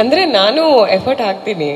ಅಂದ್ರೆ ನಾನು ಎಫರ್ಟ್ ಹಾಕ್ತೀನಿ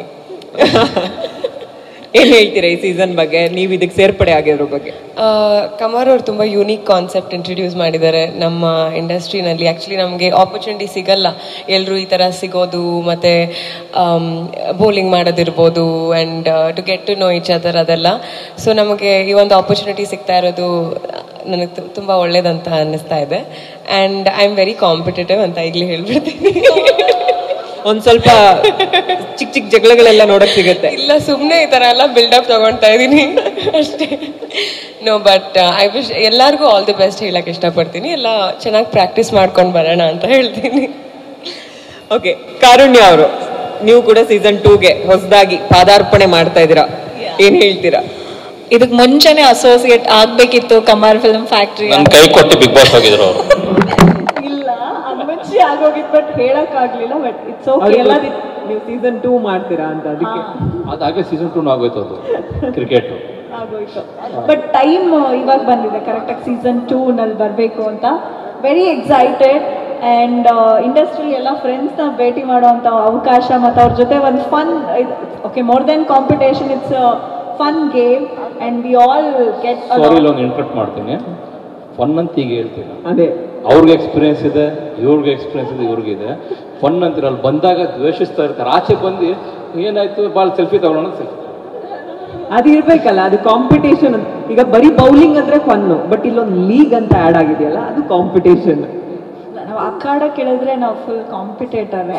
ಏನ್ ಹೇಳ್ತೀರಾ ಈ ಸೀಸನ್ ಬಗ್ಗೆ ನೀವು ಇದಕ್ಕೆ ಸೇರ್ಪಡೆ ಆಗಿರೋ ಬಗ್ಗೆ ಆ, ಕಮರ್ ಅವ್ರು ತುಂಬ ಯೂನಿಕ್ ಕಾನ್ಸೆಪ್ಟ್ ಇಂಟ್ರೊಡ್ಯೂಸ್ ಮಾಡಿದ್ದಾರೆ ನಮ್ಮ ಇಂಡಸ್ಟ್ರಿನಲ್ಲಿ ಆ್ಯಕ್ಚುಲಿ ನಮಗೆ ಆಪರ್ಚುನಿಟಿ ಸಿಗಲ್ಲ ಎಲ್ಲರೂ ಈ ಥರ ಸಿಗೋದು ಮತ್ತು ಬೌಲಿಂಗ್ ಮಾಡೋದಿರ್ಬೋದು and to get to know each other ಅದೆಲ್ಲ ಸೊ ನಮಗೆ ಈ ಒಂದು ಆಪರ್ಚುನಿಟಿ ಸಿಗ್ತಾ ಇರೋದು ನನಗೆ ತುಂಬ ಒಳ್ಳೇದಂತ ಅನ್ನಿಸ್ತಾ ಇದೆ and I am very competitive ಅಂತ ಈಗಲೇ ಹೇಳ್ಬಿಡ್ತೀನಿ ಒಂದ್ ಸ್ವಲ್ಪ ಚಿಕ್ಕ ಚಿಕ್ಕ ಜಗಳಗಳೆಲ್ಲ ನೋಡಕ್ ಸಿಗುತ್ತೆ ಇಲ್ಲ ಸುಮ್ಮನೆ ಈ ಥರ ಎಲ್ಲ ಬಿಲ್ಡಪ್ ತಗೊಳ್ತಾ ಇದ್ದೀನಿ ಅಷ್ಟೇ ನೋ ಬಟ್ ಐ ವಿಶ್ ಎಲ್ಲರಿಗೂ ಆಲ್ ದಿ ಬೆಸ್ಟ್ ಹೇಳಕ್ ಇಷ್ಟಪಡ್ತೀನಿ ಎಲ್ಲ ಚೆನ್ನಾಗಿ ಪ್ರಾಕ್ಟೀಸ್ ಮಾಡ್ಕೊಂಡು ಬರೋಣ ಅಂತ ಹೇಳ್ತೀನಿ ಓಕೆ ಕಾರುಣ್ಯ ಅವರು ನೀವು ಕೂಡ ಸೀಸನ್ ಟೂಗೆ ಹೊಸದಾಗಿ ಪಾದಾರ್ಪಣೆ ಮಾಡ್ತಾ ಇದ್ದೀರಾ ಏನ್ ಹೇಳ್ತೀರಾ ಇದಕ್ ಮುಂಚೆನೆ ಅಸೋಸಿಯೇಟ್ ಆಗ್ಬೇಕಿತ್ತು ಕಮರ್ ಫಿಲ್ಮ್ ಫ್ಯಾಕ್ಟ್ರಿ ನನ್ ಕೈ ಕೊಟ್ಟು ಬಿಗ್ ಬಾಸ್ ಹೋಗಿದ್ರು ಅವರು ಇಲ್ಲ ಅದ್ ಮುಂಚೆ ಆಗೋಗಿತ್ತು ಬಟ್ ಹೇಳಕ್ ಆಗ್ಲಿಲ್ಲ ಬಟ್ ಇಟ್ಸ್ ಓಕೆ ಎಲ್ಲ ನೀವು ಸೀಸನ್ ಟೂ ಮಾಡ್ತೀರಾ ಅಂತ ಅದಕ್ಕೆ ಅದಾಗಲೇ ಸೀಸನ್ ಟೂ ಆಗೋಯ್ತು ಅದು ಕ್ರಿಕೆಟ್ ಆಗೋಯ್ತು ಬಟ್ ಟೈಮ್ ಇವಾಗ ಬಂದಿದೆ ಕರೆಕ್ಟಾಗಿ ಸೀಸನ್ ಟೂ ನಲ್ಲಿ ಬರಬೇಕು ಅಂತ ವೆರಿ ಎಕ್ಸೈಟೆಡ್ ಆ್ಯಂಡ್ ಇಂಡಸ್ಟ್ರಿ ಎಲ್ಲ ಫ್ರೆಂಡ್ಸ್ನ ಭೇಟಿ ಮಾಡುವಂಥ ಅವಕಾಶ ಮತ್ತು ಅವ್ರ ಜೊತೆ ಒಂದು fun okay more than competition it's fun game and we all get sorry ಒಂದು ಇಂಟ್ರಟ್ ಮಾಡ್ತೀನಿ ಫನ್ ಅಂತ ಈಗ ಹೇಳ್ತೀನಿ ಅದೇ ಅವ್ರಿಗೆ ಎಕ್ಸ್ಪೀರಿಯನ್ಸ್ ಇದೆ ಇವ್ರಿಗೆ ಎಕ್ಸ್ಪೀರಿಯನ್ಸ್ ಇದೆ ಇವ್ರಿಗಿದೆ ಫನ್ ಅಂತೀರ ಅಲ್ಲಿ ಬಂದಾಗ ದ್ವೇಷಿಸ್ತಾ ಇರ್ತಾರೆ ಆಚೆ ಬಂದು ಏನಾಯ್ತು ಬಾಲ್ ಸೆಲ್ಫಿ ತಗೊಳ್ಳೋಣ ಸೆಲ್ಫಿ ಅದು ಇರ್ಬೇಕಲ್ಲ ಅದು ಕಾಂಪಿಟೇಷನ್ ಈಗ ಬರೀ ಬೌಲಿಂಗ್ ಅಂದ್ರೆ ಫನ್ನು ಬಟ್ ಇಲ್ಲೊಂದು ಲೀಗ್ ಅಂತ ಆಡ್ ಆಗಿದೆಯಲ್ಲ ಅದು ಕಾಂಪಿಟೇಷನ್ ನಾವು ಅಖಾಡ ಕೇಳಿದ್ರೆ ನಾವು ಫುಲ್ ಕಾಂಪಿಟೇಟರೇ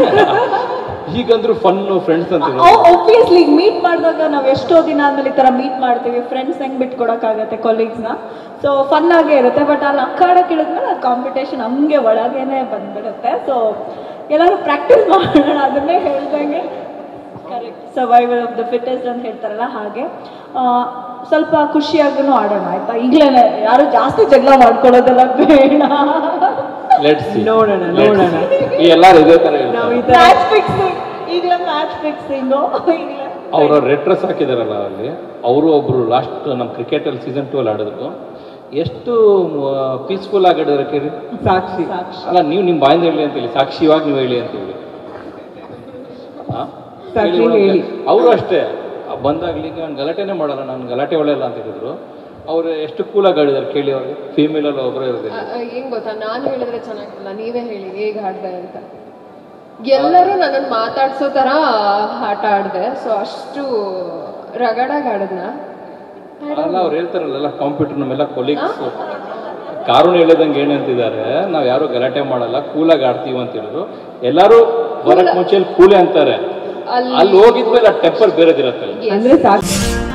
ಈಗಂದ್ರೂ ಫನ್ ಫ್ರೆಂಡ್ಸ್ ಅಂತೀವಿ ಒಬ್ವಿಯಸ್ಲಿ ಮೀಟ್ ಮಾಡಿದಾಗ ನಾವು ಎಷ್ಟೋ ದಿನ ಆದ್ಮೇಲೆ ಈ ಥರ ಮೀಟ್ ಮಾಡ್ತೀವಿ ಫ್ರೆಂಡ್ಸ್ ಹೆಂಗೆ ಬಿಟ್ಕೊಡೋಕ್ಕಾಗತ್ತೆ ಕೊಲೀಗ್ಸ್ನ ಸೊ ಫನ್ ಆಗೇ ಇರುತ್ತೆ ಬಟ್ ಅಲ್ಲಿ ಅಖಾಡ ಕೇಳಿದ್ಮೇಲೆ ಅದು ಕಾಂಪಿಟೇಷನ್ ಹಂಗೆ ಒಳಗೇನೆ ಬಂದ್ಬಿಡುತ್ತೆ ಸೊ ಎಲ್ಲರೂ ಪ್ರಾಕ್ಟೀಸ್ ಮಾಡೋಣ ಅದನ್ನೇ ಹೇಳ್ದಂಗೆ correct survival of the fittest ಅಂತ ಹೇಳ್ತಾರಲ್ಲ ಹಾಗೆ ಆ, ಸ್ವಲ್ಪ ಖುಷಿಯಾಗೂ ಆಡೋಣ ಆಯ್ತಾ ಈಗಲೇ ಯಾರು ಜಾಸ್ತಿ ಜಗಳ ಮಾಡ್ಕೊಳ್ಳೋದೆಲ್ಲ ಬೇಡ ಲೆಟ್ಸ್ ನೋಡೋಣ ನೋಡೋಣ ಈ ಎಲ್ಲಾರು ಇದೇ ತರ ನಾವು ಇರ್ತಾರೆ ಈ ತರ ಮ್ಯಾಚ್ ಫಿಕ್ಸಿಂಗ್ ಈಗಲೇ ಮ್ಯಾಚ್ ಫಿಕ್ಸಿಂಗು ಈಗಲೇ ಅವ್ರ ರೆಡ್ ಡ್ರೆಸ್ ಹಾಕಿದಾರಲ್ಲ ಅಲ್ಲಿ ಅವರು ಒಬ್ರು ಲಾಸ್ಟ್ ನಮ್ಮ ಕ್ರಿಕೆಟ್ ಅಲ್ಲಿ ಸೀಸನ್ ಟೂ ಅಲ್ಲಿ ಆಡಿದ್ರು ಎಷ್ಟು ಪೀಸ್ಫುಲ್ ಆಗಿ ಆಡಿದ್ರೆ ಕೇಳಿ ಸಾಕ್ಷಿ ಅಲ್ಲ ನೀವು ನಿಮ್ಮ ಬಾಯಿಂದ ಹೇಳಿ ಅಂತ ಹೇಳಿ ಸಾಕ್ಷಿಯಾಗಿ ನೀವು ಹೇಳಿ ಅಂತ ಹೇಳಿ ಸಾಕ್ಷಿ ಹೇಳಿ. ಅವರು ಅಷ್ಟೇ ಬಂದಾಗ್ಲಿ ನಾನು ಗಲಾಟೆನೇ ಮಾಡಲ್ಲ ನಾನು ಗಲಾಟೆ ಒಳ್ಳೆಯಲ್ಲ ಅಂತ ಹೇಳಿದ್ರು ಅವ್ರು ಎಷ್ಟು ಕೂಲಾಗಿ ಆಡಿದಾರೆ ಕೇಳಿ ಅವ್ರಿಗೆ ಫೀಮೇಲ್ ಅಲ್ಲಿ ಒಬ್ಬರೇ ಇರೋದಿಲ್ಲ ಏನ್ ಗೊತ್ತಾ ನಾನು ಹೇಳಿದ್ರೆ ಚೆನ್ನಾಗಿಲ್ಲ ನೀವೇ ಹೇಳಿ ಹೇಗೆ ಆಡ್ದೆ ಅಂತ ಎಲ್ಲರೂ ನನ್ನನ್ನು ಮಾತಾಡ್ಸೋ ತರ ಆಟ ಆಡ್ದೆ ಸೊ ಅಷ್ಟು ರಗಡಾಗಿ ಆಡದ್ನ ಅಲ್ಲ ಅವ್ರು ಹೇಳ್ತಾರಲ್ಲ ಕಂಪ್ಯೂಟರ್ ನಮ್ಮೆಲ್ಲ ಕೊಲೀಗ್ಸ್ ಕಾರಣ ಹೇಳದಂಗೆ ಏನಂತಿದ್ದಾರೆ ನಾವು ಯಾರು ಗಲಾಟೆ ಮಾಡಲ್ಲ ಕೂಲಾಗಿ ಆಡ್ತೀವಿ ಅಂತ ಹೇಳಿದ್ರು ಎಲ್ಲರೂ ಬರಕ್ ಮುಂಚೆ ಕೂಲೆ ಅಂತಾರೆ ಅಲ್ಲಿ ಅಲ್ಲಿ ಹೋಗಿದ್ಮೇಲೆ ಆ ಟೆಂಪರ್ ಬೇರೆದಿರತ್ತೆ ಅಂದ್ರೆ ಸಾಕ್ಷಿ